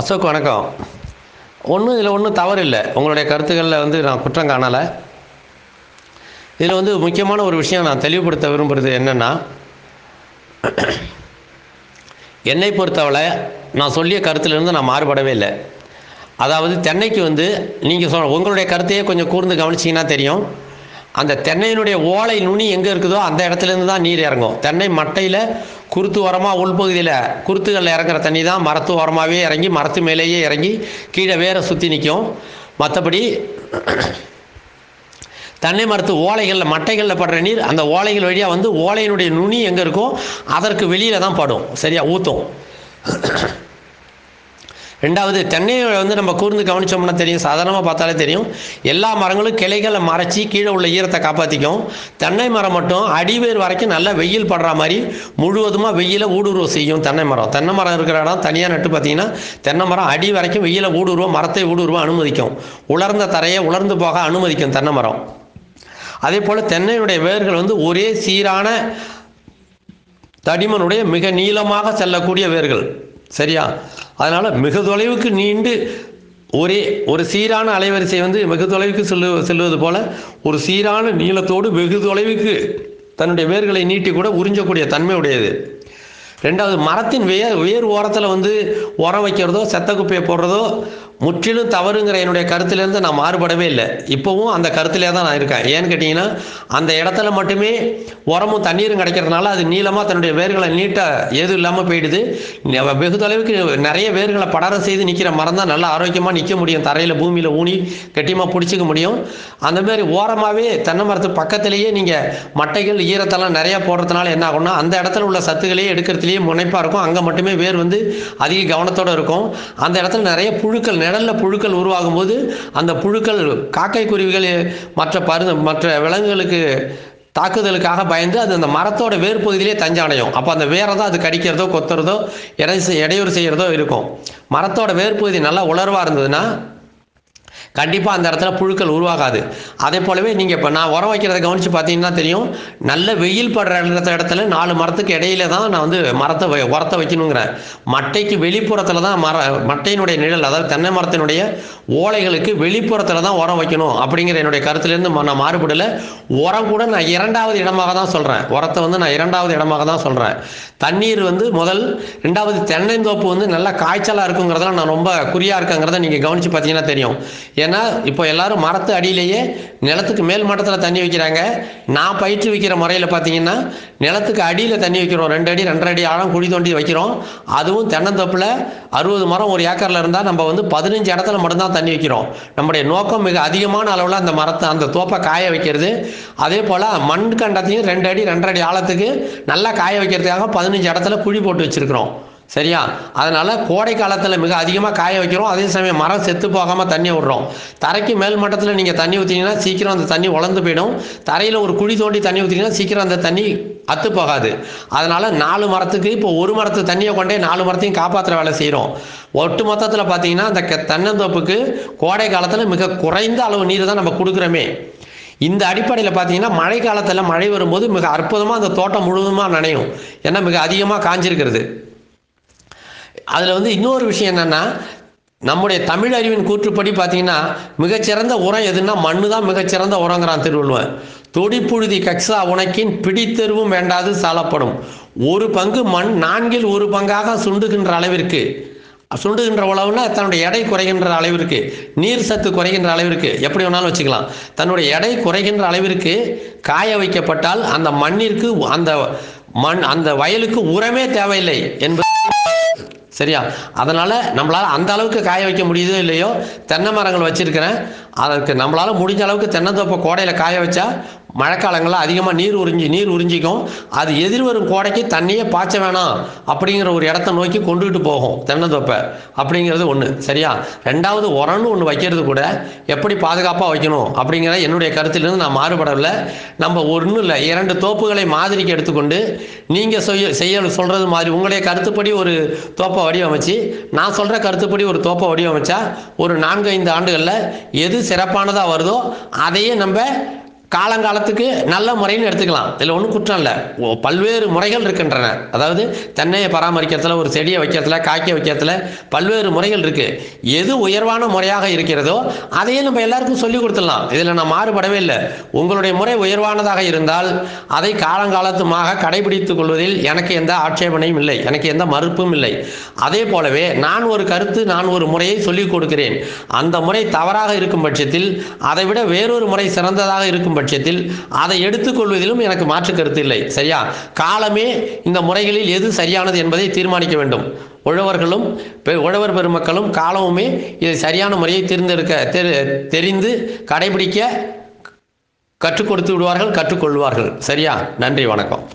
அசோக் வணக்கம் ஒன்றும் இதில் ஒன்றும் தவறு இல்லை உங்களுடைய கருத்துக்களில் வந்து நான் குற்றம் காணலை இதில் வந்து முக்கியமான ஒரு விஷயம் நான் தெளிவுபடுத்த விரும்புகிறது என்னென்னா என்னை பொறுத்தவரை நான் சொல்லிய கருத்திலிருந்து நான் மாறுபடவே இல்லை அதாவது தென்னைக்கு வந்து நீங்கள் சொல் உங்களுடைய கருத்தையே கொஞ்சம் கூர்ந்து கவனிச்சிங்கன்னா தெரியும் அந்த தென்னையினுடைய ஓலை நுனி எங்கே இருக்குதோ அந்த இடத்துலேருந்து தான் நீர் இறங்கும் தென்னை மட்டையில் குருத்து ஓரமாக உள்பகுதியில் குருத்துகளில் இறங்குற தண்ணி தான் மரத்து ஓரமாகவே இறங்கி மரத்து மேலேயே இறங்கி கீழே வேற சுற்றி நிற்கும் மற்றபடி தென்னை மரத்து ஓலைகளில் மட்டைகளில் படுற நீர் அந்த ஓலைகள் வழியாக வந்து ஓலையினுடைய நுனி எங்கே இருக்கோ அதற்கு வெளியில் தான் படும் சரியா ஊற்றும் ரெண்டாவது தென்னையை வந்து நம்ம கூர்ந்து கவனிச்சோம்னா தெரியும் சாதாரணமாக பார்த்தாலே தெரியும் எல்லா மரங்களும் கிளைகளை மறைச்சி கீழே உள்ள ஈரத்தை காப்பாற்றிக்கும் தென்னை மரம் மட்டும் அடிவேர் வரைக்கும் நல்லா வெயில் படுற மாதிரி முழுவதுமாக வெயில ஊடுருவ செய்யும் தென்னை மரம் தென்னை மரம் இருக்கிற இடம் தனியாக நட்டு பார்த்தீங்கன்னா தென்னை மரம் அடி வரைக்கும் வெயில ஊடுருவ மரத்தை ஊடுருவ அனுமதிக்கும் உலர்ந்த தரையை உலர்ந்து போக அனுமதிக்கும் தென்னை மரம் அதே போல் தென்னையுடைய வேர்கள் வந்து ஒரே சீரான தடிமனுடைய மிக நீளமாக செல்லக்கூடிய வேர்கள் சரியா அதனால் மிக தொலைவுக்கு நீண்டு ஒரே ஒரு சீரான அலைவரிசை வந்து வெகு தொலைவுக்கு செல்லு செல்வது போல ஒரு சீரான நீளத்தோடு வெகு தொலைவுக்கு தன்னுடைய வேர்களை நீட்டி கூட உறிஞ்சக்கூடிய தன்மை உடையது ரெண்டாவது மரத்தின் வேர் வேர் ஓரத்தில் வந்து உரம் வைக்கிறதோ செத்த குப்பையை போடுறதோ முற்றிலும் தவறுங்கிற என்னுடைய கருத்திலேருந்து நான் மாறுபடவே இல்லை இப்போவும் அந்த கருத்திலே தான் நான் இருக்கேன் ஏன்னு கேட்டிங்கன்னா அந்த இடத்துல மட்டுமே உரமும் தண்ணீரும் கிடைக்கிறதுனால அது நீளமாக தன்னுடைய வேர்களை நீட்ட ஏதும் இல்லாமல் போயிடுது நெ- வெகு தொலைவுக்கு நிறைய வேர்களை படர செய்து நிற்கிற மரம் தான் நல்லா ஆரோக்கியமாக நிற்க முடியும் தரையில் பூமியில் ஊனி கெட்டியமாக பிடிச்சிக்க முடியும் அந்த மாதிரி ஓரமாகவே தென்னை மரத்து பக்கத்திலேயே நீங்கள் மட்டைகள் ஈரத்தெல்லாம் நிறையா போடுறதுனால என்ன ஆகும்னா அந்த இடத்துல உள்ள சத்துக்களையே எடுக்கிறதுலேயே முனைப்பாக இருக்கும் அங்கே மட்டுமே வேர் வந்து அதிக கவனத்தோடு இருக்கும் அந்த இடத்துல நிறைய புழுக்கள் நிழல்ல புழுக்கள் உருவாகும் போது அந்த புழுக்கள் காக்கை குருவிகள் மற்ற பரு மற்ற விலங்குகளுக்கு தாக்குதலுக்காக பயந்து அது அந்த மரத்தோட வேர் பகுதியிலே தஞ்சடையும் அப்போ அந்த வேரை தான் அது கடிக்கிறதோ கொத்துறதோ இடை செய்- இடையூறு செய்கிறதோ இருக்கும் மரத்தோட வேர் பகுதி நல்லா உலர்வாக இருந்ததுன்னா கண்டிப்பாக அந்த இடத்துல புழுக்கள் உருவாகாது அதே போலவே நீங்கள் இப்போ நான் உரம் வைக்கிறத கவனித்து பார்த்தீங்கன்னா தெரியும் நல்ல வெயில் படுற இடத்த இடத்துல நாலு மரத்துக்கு இடையில தான் நான் வந்து மரத்தை வை- உரத்தை வைக்கணுங்கிறேன் மட்டைக்கு வெளிப்புறத்தில் தான் மர மட்டையினுடைய நிழல் அதாவது தென்னை மரத்தினுடைய ஓலைகளுக்கு வெளிப்புறத்தில் தான் உரம் வைக்கணும் அப்படிங்கிற என்னுடைய கருத்துலேருந்து ம- நான் மாறுபடலை உரம் கூட நான் இரண்டாவது இடமாக தான் சொல்கிறேன் உரத்தை வந்து நான் இரண்டாவது இடமாக தான் சொல்கிறேன் தண்ணீர் வந்து முதல் ரெண்டாவது தென்னந்தோப்பு வந்து நல்லா காய்ச்சலாக இருக்குங்கிறதெல்லாம் நான் ரொம்ப குறியாக இருக்கேங்கிறத நீங்கள் கவனித்து பார்த்தீங்கன்னா தெரியும் ஏன்னா இப்போ எல்லாரும் மரத்து அடியிலேயே நிலத்துக்கு மேல் மட்டத்தில் தண்ணி வைக்கிறாங்க நான் பயிற்சி வைக்கிற முறையில் பார்த்தீங்கன்னா நிலத்துக்கு அடியில் தண்ணி வைக்கிறோம் ரெண்டு அடி ரெண்டரை அடி ஆழம் குழி தோண்டி வைக்கிறோம் அதுவும் தென்னந்தோப்பில் அறுபது மரம் ஒரு ஏக்கரில் இருந்தால் நம்ம வந்து பதினஞ்சு இடத்துல மட்டும்தான் தண்ணி வைக்கிறோம் நம்முடைய நோக்கம் மிக அதிகமான அளவில் அந்த மரத்தை அந்த தோப்பை காய வைக்கிறது அதே போல் மண் கண்டத்தையும் ரெண்டு அடி ரெண்டரை அடி ஆழத்துக்கு நல்லா காய வைக்கிறதுக்காக பதினஞ்சு இடத்துல குழி போட்டு வச்சுருக்கிறோம் சரியா அதனால கோடை காலத்தில் மிக அதிகமாக காய வைக்கிறோம் அதே சமயம் மரம் செத்து போகாமல் தண்ணி விடுறோம் தரைக்கு மேல் மட்டத்தில் நீங்கள் தண்ணி ஊற்றிங்கன்னா சீக்கிரம் அந்த தண்ணி உலர்ந்து போயிடும் தரையில் ஒரு குழி தோண்டி தண்ணி ஊற்றிங்கன்னா சீக்கிரம் அந்த தண்ணி அத்து போகாது அதனால நாலு மரத்துக்கு இப்போ ஒரு மரத்து தண்ணியை கொண்டே நாலு மரத்தையும் காப்பாற்றுற வேலை செய்கிறோம் ஒட்டு மொத்தத்தில் பார்த்தீங்கன்னா அந்த கெ- தென்னந்தோப்புக்கு கோடை காலத்தில் மிக குறைந்த அளவு நீர் தான் நம்ம கொடுக்குறோமே இந்த அடிப்படையில் பார்த்தீங்கன்னா மழை காலத்தில் மழை வரும்போது மிக அற்புதமாக அந்த தோட்டம் முழுவதுமாக நனையும் ஏன்னா மிக அதிகமாக காஞ்சிருக்கிறது அதில் வந்து இன்னொரு விஷயம் என்னன்னா நம்முடைய தமிழ் அறிவின் கூற்றுப்படி பார்த்தீங்கன்னா மிகச்சிறந்த உரம் எதுன்னா மண்ணு தான் மிகச்சிறந்த உரங்கிறான் திருவள்ளுவன் தொடிப்புழுதி கக்ஸா உனக்கின் பிடித்தெருவும் வேண்டாது சாலப்படும் ஒரு பங்கு மண் நான்கில் ஒரு பங்காக சுண்டுகின்ற அளவிற்கு சுண்டுகின்ற உழவுனா தன்னுடைய எடை குறைகின்ற அளவிற்கு நீர் சத்து குறைகின்ற அளவிற்கு எப்படி வேணாலும் வச்சுக்கலாம் தன்னுடைய எடை குறைகின்ற அளவிற்கு காய வைக்கப்பட்டால் அந்த மண்ணிற்கு அந்த மண் அந்த வயலுக்கு உரமே தேவையில்லை என்பது சரியா அதனால் நம்மளால் அந்த அளவுக்கு காய வைக்க முடியுதோ இல்லையோ தென்னை மரங்கள் வச்சுருக்கிறேன் அதற்கு நம்மளால் முடிஞ்ச அளவுக்கு தென்னந்தோப்பை கோடையில் காய வச்சா மழைக்காலங்களில் அதிகமாக நீர் உறிஞ்சி நீர் உறிஞ்சிக்கும் அது எதிர்வரும் கோடைக்கு தண்ணியே பாய்ச்ச வேணாம் அப்படிங்கிற ஒரு இடத்த நோக்கி கொண்டுகிட்டு போகும் தென்னந்தோப்பை அப்படிங்கிறது ஒன்று சரியா ரெண்டாவது உரம்னு ஒன்று வைக்கிறது கூட எப்படி பாதுகாப்பாக வைக்கணும் அப்படிங்கிற என்னுடைய கருத்திலிருந்து நான் மாறுபடவில்லை நம்ம ஒன்றும் இல்லை இரண்டு தோப்புகளை மாதிரிக்கு எடுத்துக்கொண்டு நீங்கள் செய்ய செய்ய சொல்கிறது மாதிரி உங்களுடைய கருத்துப்படி ஒரு தோப்பை வடிவமைச்சு நான் சொல்கிற கருத்துப்படி ஒரு தோப்பை வடிவமைச்சா ஒரு நான்கு ஐந்து ஆண்டுகளில் எது சிறப்பானதாக வருதோ அதையே நம்ம காலங்காலத்துக்கு நல்ல முறைன்னு எடுத்துக்கலாம் இதில் ஒன்றும் குற்றம் இல்லை ஓ- பல்வேறு முறைகள் இருக்கின்றன அதாவது தென்னையை பராமரிக்கிறதுல ஒரு செடியை வைக்கிறதுல காய்க்க வைக்கிறதுல பல்வேறு முறைகள் இருக்கு எது உயர்வான முறையாக இருக்கிறதோ அதையே நம்ம எல்லாருக்கும் சொல்லி கொடுத்துடலாம் இதில் நான் மாறுபடவே இல்லை உங்களுடைய முறை உயர்வானதாக இருந்தால் அதை காலங்காலத்துமாக கடைபிடித்துக் கொள்வதில் எனக்கு எந்த ஆட்சேபனையும் இல்லை எனக்கு எந்த மறுப்பும் இல்லை அதே போலவே நான் ஒரு கருத்து நான் ஒரு முறையை சொல்லிக் கொடுக்கிறேன் அந்த முறை தவறாக இருக்கும் பட்சத்தில் அதை விட வேறொரு முறை சிறந்ததாக இருக்கும் பட்சத்தில் அதை எடுத்துக்கொள்வதிலும் எனக்கு மாற்று கருத்து இல்லை சரியா காலமே இந்த முறைகளில் எது சரியானது என்பதை தீர்மானிக்க வேண்டும் உழவர்களும் பெ- உழவர் பெருமக்களும் காலமுமே இதை சரியான முறையை தேர்ந்தெடுக்க தெரி- தெரிந்து கடைபிடிக்க கற்றுக் கொடுத்து விடுவார்கள் கற்றுக்கொள்வார்கள் சரியா நன்றி வணக்கம்